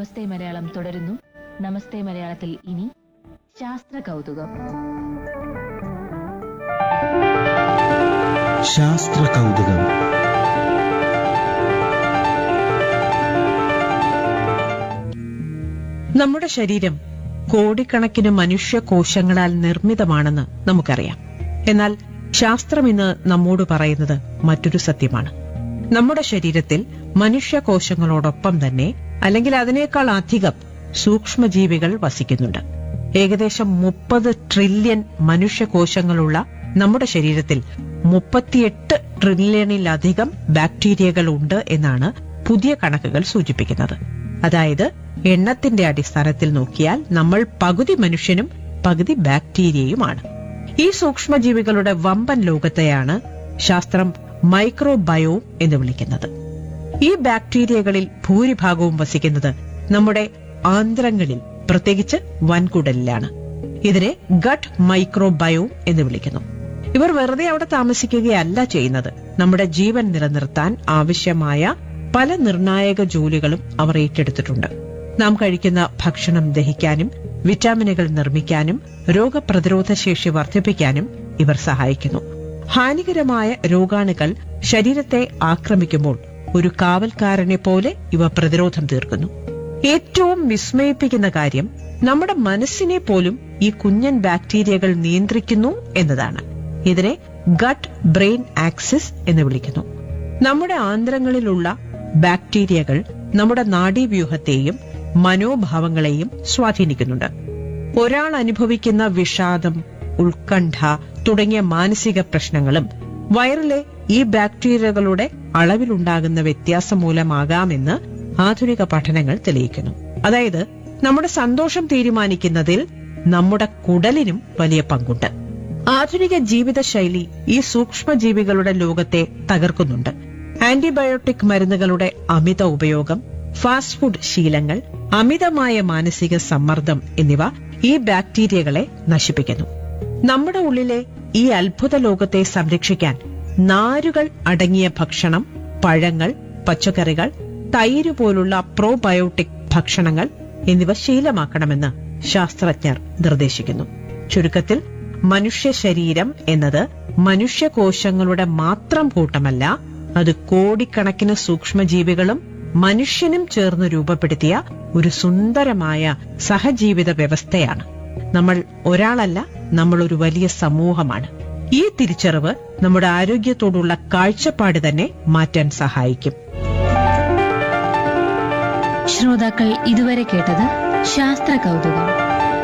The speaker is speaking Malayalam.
നമസ്തേ മലയാളം തുടരുന്നു നമസ്തേ മലയാളത്തിൽ ഇനി ശാസ്ത്ര കൗതുകം ശാസ്ത്ര കൗതുകം നമ്മുടെ ശരീരം കോടിക്കണക്കിന് മനുഷ്യ കോശങ്ങളാൽ നിർമ്മിതമാണെന്ന് നമുക്കറിയാം എന്നാൽ ശാസ്ത്രം ഇന്ന് നമ്മോട് പറയുന്നത് മറ്റൊരു സത്യമാണ് നമ്മുടെ ശരീരത്തിൽ മനുഷ്യ കോശങ്ങളോടൊപ്പം തന്നെ അല്ലെങ്കിൽ അതിനേക്കാൾ അധികം സൂക്ഷ്മജീവികൾ വസിക്കുന്നുണ്ട് ഏകദേശം മുപ്പത് ട്രില്യൺ മനുഷ്യ കോശങ്ങളുള്ള നമ്മുടെ ശരീരത്തിൽ മുപ്പത്തിയെട്ട് ട്രില്യണിലധികം ബാക്ടീരിയകൾ ഉണ്ട് എന്നാണ് പുതിയ കണക്കുകൾ സൂചിപ്പിക്കുന്നത് അതായത് എണ്ണത്തിന്റെ അടിസ്ഥാനത്തിൽ നോക്കിയാൽ നമ്മൾ പകുതി മനുഷ്യനും പകുതി ബാക്ടീരിയയുമാണ് ഈ സൂക്ഷ്മജീവികളുടെ വമ്പൻ ലോകത്തെയാണ് ശാസ്ത്രം മൈക്രോബയോം എന്ന് വിളിക്കുന്നത് ഈ ബാക്ടീരിയകളിൽ ഭൂരിഭാഗവും വസിക്കുന്നത് നമ്മുടെ ആന്ത്രങ്ങളിൽ പ്രത്യേകിച്ച് വൻകുടലിലാണ് ഇതിനെ ഗട്ട് മൈക്രോബയോം എന്ന് വിളിക്കുന്നു ഇവർ വെറുതെ അവിടെ താമസിക്കുകയല്ല ചെയ്യുന്നത് നമ്മുടെ ജീവൻ നിലനിർത്താൻ ആവശ്യമായ പല നിർണായക ജോലികളും അവർ ഏറ്റെടുത്തിട്ടുണ്ട് നാം കഴിക്കുന്ന ഭക്ഷണം ദഹിക്കാനും വിറ്റാമിനുകൾ നിർമ്മിക്കാനും രോഗപ്രതിരോധ ശേഷി വർദ്ധിപ്പിക്കാനും ഇവർ സഹായിക്കുന്നു ഹാനികരമായ രോഗാണുക്കൾ ശരീരത്തെ ആക്രമിക്കുമ്പോൾ ഒരു കാവൽക്കാരനെ പോലെ ഇവ പ്രതിരോധം തീർക്കുന്നു ഏറ്റവും വിസ്മയിപ്പിക്കുന്ന കാര്യം നമ്മുടെ മനസ്സിനെ പോലും ഈ കുഞ്ഞൻ ബാക്ടീരിയകൾ നിയന്ത്രിക്കുന്നു എന്നതാണ് ഇതിനെ ഗട്ട് ബ്രെയിൻ ആക്സിസ് എന്ന് വിളിക്കുന്നു നമ്മുടെ ആന്തരങ്ങളിലുള്ള ബാക്ടീരിയകൾ നമ്മുടെ നാഡീവ്യൂഹത്തെയും മനോഭാവങ്ങളെയും സ്വാധീനിക്കുന്നുണ്ട് ഒരാൾ അനുഭവിക്കുന്ന വിഷാദം ഉത്കണ്ഠ തുടങ്ങിയ മാനസിക പ്രശ്നങ്ങളും വയറിലെ ഈ ബാക്ടീരിയകളുടെ അളവിലുണ്ടാകുന്ന വ്യത്യാസം മൂലമാകാമെന്ന് ആധുനിക പഠനങ്ങൾ തെളിയിക്കുന്നു അതായത് നമ്മുടെ സന്തോഷം തീരുമാനിക്കുന്നതിൽ നമ്മുടെ കുടലിനും വലിയ പങ്കുണ്ട് ആധുനിക ജീവിതശൈലി ഈ സൂക്ഷ്മജീവികളുടെ ലോകത്തെ തകർക്കുന്നുണ്ട് ആന്റിബയോട്ടിക് മരുന്നുകളുടെ അമിത ഉപയോഗം ഫാസ്റ്റ് ഫുഡ് ശീലങ്ങൾ അമിതമായ മാനസിക സമ്മർദ്ദം എന്നിവ ഈ ബാക്ടീരിയകളെ നശിപ്പിക്കുന്നു നമ്മുടെ ഉള്ളിലെ ഈ അത്ഭുത ലോകത്തെ സംരക്ഷിക്കാൻ നാരുകൾ അടങ്ങിയ ഭക്ഷണം പഴങ്ങൾ പച്ചക്കറികൾ തൈര് പോലുള്ള പ്രോബയോട്ടിക് ഭക്ഷണങ്ങൾ എന്നിവ ശീലമാക്കണമെന്ന് ശാസ്ത്രജ്ഞർ നിർദ്ദേശിക്കുന്നു ചുരുക്കത്തിൽ മനുഷ്യ ശരീരം എന്നത് മനുഷ്യകോശങ്ങളുടെ മാത്രം കൂട്ടമല്ല അത് കോടിക്കണക്കിന് സൂക്ഷ്മജീവികളും മനുഷ്യനും ചേർന്ന് രൂപപ്പെടുത്തിയ ഒരു സുന്ദരമായ സഹജീവിത വ്യവസ്ഥയാണ് നമ്മൾ ഒരാളല്ല നമ്മൾ ഒരു വലിയ സമൂഹമാണ് ഈ തിരിച്ചറിവ് നമ്മുടെ ആരോഗ്യത്തോടുള്ള കാഴ്ചപ്പാട് തന്നെ മാറ്റാൻ സഹായിക്കും ശ്രോതാക്കൾ ഇതുവരെ കേട്ടത് ശാസ്ത്ര കൗതുകം